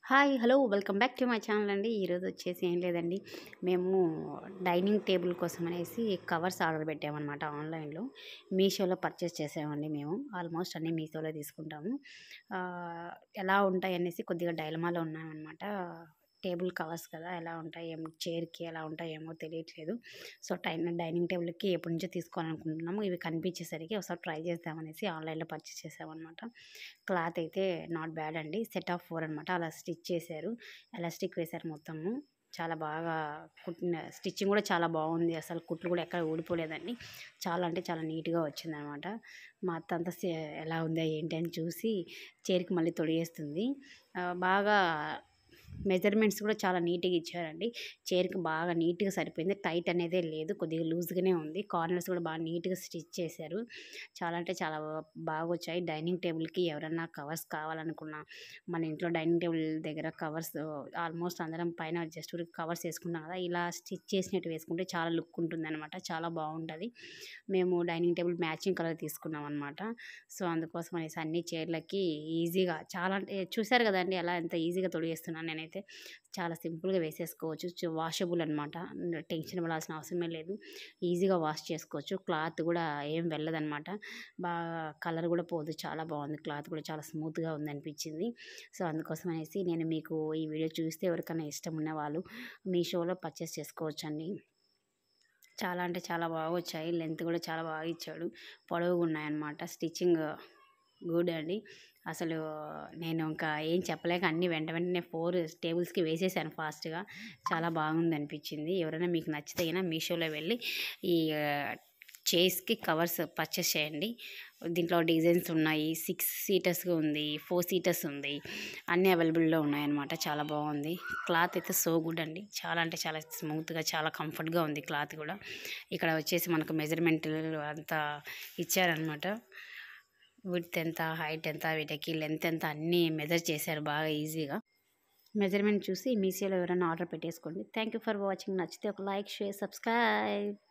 hi hello welcome back to my channel అండి ఈరోజు వచ్చేసి ఏం లేదండి మేము డైనింగ్ టేబుల్ కోసం అనేసి కవర్స్ ఆర్డర్ పెట్టామన్నమాట ఆన్లైన్లో మీషోలో పర్చేస్ చేసామండి మేము ఆల్మోస్ట్ అన్నీ మీషోలో తీసుకుంటాము ఆ, ఎలా ఉంటాయి అనేసి కొద్దిగా డైలమాలో ఉన్నామన్నమాట టేబుల్ కవర్స్ కదా ఎలా ఉంటాయి ఏమో చైర్కి ఎలా ఉంటాయి ఏమో తెలియట్లేదు సో టైన్ డైనింగ్ టేబుల్కి ఎప్పటి నుంచో తీసుకోవాలనుకుంటున్నాము ఇవి కనిపించేసరికి ఒకసారి ట్రై చేద్దామనేసి ఆన్లైన్లో పర్చేస్ చేసామన్నమాట క్లాత్ అయితే నాట్ బ్యాడ్ అండి సెట్ ఆఫ్ ఫోర్ అనమాట అలా స్టిచ్ చేశారు ఎలాస్టిక్ వేశారు మొత్తము చాలా బాగా కుట్టిన స్టిచ్చింగ్ కూడా చాలా బాగుంది అసలు కుట్లు కూడా ఎక్కడ ఊడిపోలేదండి చాలా అంటే చాలా నీట్గా వచ్చిందనమాట మా అత్త అంతా సే- ఎలా ఉందా ఏంటి అని చూసి చైర్కి మళ్ళీ తొడిగేస్తుంది ఆ, బాగా మెజర్మెంట్స్ కూడా చాలా నీట్గా ఇచ్చారండి చైర్కి బాగా నీట్గా సరిపోయింది టైట్ అనేదే లేదు కొద్దిగా లూజ్గానే ఉంది కార్నర్స్ కూడా బాగా నీట్గా స్టిచ్ చేశారు చాలా అంటే చాలా బాగా వచ్చాయి డైనింగ్ టేబుల్కి ఎవరన్నా కవర్స్ కావాలనుకున్నా మన ఇంట్లో డైనింగ్ టేబుల్ దగ్గర కవర్స్ ఆల్మోస్ట్ అందరం పైన జస్ట్ కవర్స్ వేసుకుంటాం కదా ఇలా స్టిచ్ చేసినట్టు వేసుకుంటే చాలా లుక్ ఉంటుంది అనమాట చాలా బాగుంటుంది మేము డైనింగ్ టేబుల్ మ్యాచింగ్ కలర్ తీసుకున్నాం అనమాట సో అందుకోసం అనేసి అన్ని చైర్లకి ఈజీగా చాలా అంటే చూశారు కదండి ఎలా ఎంత ఈజీగా తొడిగేస్తున్నాను నేనైతే చాలా సింపుల్గా వేసేసుకోవచ్చు వాషబుల్ అనమాట టెన్షన్ పడాల్సిన అవసరమే లేదు ఈజీగా వాష్ చేసుకోవచ్చు క్లాత్ కూడా ఏం వెళ్ళదన్నమాట బాగా కలర్ కూడా పోదు చాలా బాగుంది క్లాత్ కూడా చాలా స్మూత్గా ఉంది అనిపించింది సో అందుకోసం అనేసి నేను మీకు ఈ వీడియో చూస్తే ఎవరికైనా ఇష్టం ఉన్న వాళ్ళు మీషోలో పర్చేస్ చేసుకోవచ్చండి చాలా అంటే చాలా బాగా వచ్చాయి లెంత్ కూడా చాలా బాగా ఇచ్చాడు పొడవుగా ఉన్నాయన్నమాట స్టిచ్చింగ్ గుడ్ అండి అసలు నేను ఇంకా ఏం చెప్పలేక అన్ని వెంట వెంటనే ఫోర్ టేబుల్స్కి వేసేసాను ఫాస్ట్గా చాలా బాగుంది అనిపించింది ఎవరైనా మీకు నచ్చితే అయినా మీషోలో వెళ్ళి ఈ చైర్స్కి కవర్స్ పర్చేస్ చేయండి దీంట్లో డిజైన్స్ ఉన్నాయి సిక్స్ సీటర్స్ ఉంది ఫోర్ సీటర్స్ ఉంది అన్నీ అవైలబుల్లో ఉన్నాయన్నమాట చాలా బాగుంది క్లాత్ అయితే సో గుడ్ అండి చాలా అంటే చాలా స్మూత్గా చాలా కంఫర్ట్గా ఉంది క్లాత్ కూడా ఇక్కడ వచ్చేసి మనకు మెజర్మెంట్ అంతా ఇచ్చారనమాట విడ్త్ ఎంత హైట్ ఎంత వీటికి లెంత్ ఎంత అన్నీ మెజర్ చేశారు బాగా ఈజీగా మెజర్మెంట్ చూసి మీషోలో ఎవరైనా ఆర్డర్ పెట్టేసుకోండి థ్యాంక్ యూ ఫర్ వాచింగ్ నచ్చితే ఒక లైక్ షేర్ సబ్స్క్రైబ్